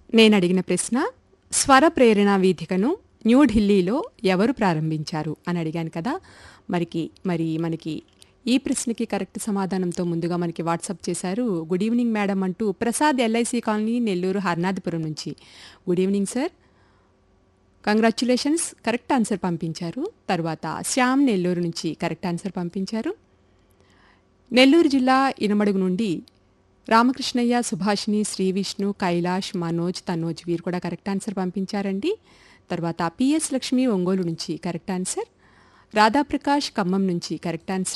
నేను అడిగిన ప్రశ్న స్వర ప్రేరణ వీథికను న్యూఢిల్లీలో ఎవరు ప్రారంభించారు అని అడిగాను కదా మరికి మరి మనకి ఈ ప్రశ్నకి కరెక్ట్ సమాధానంతో ముందుగా మనకి వాట్సాప్ చేశారు గుడ్ ఈవినింగ్ మేడం అంటూ ప్రసాద్ ఎల్ఐసి కాలనీ నెల్లూరు హర్నాథపురం నుంచి good evening sir congratulations correct answer పంపించారు తర్వాత శ్యామ్ నెల్లూరు నుంచి కరెక్ట్ ఆన్సర్ పంపించారు నెల్లూరు జిల్లా ఇనమడుగు నుండి రామకృష్ణయ్య సుభాషిణి శ్రీ విష్ణు కైలాష్ మనోజ్ తనోజ్ వీరు కూడా కరెక్ట్ ఆన్సర్ పంపించారండి తర్వాత పిఎస్ లక్ష్మి ఒంగోలు నుంచి కరెక్ట్ ఆన్సర్ రాధాప్రకాష్ ఖమ్మం నుంచి కరెక్ట్ ఆన్సర్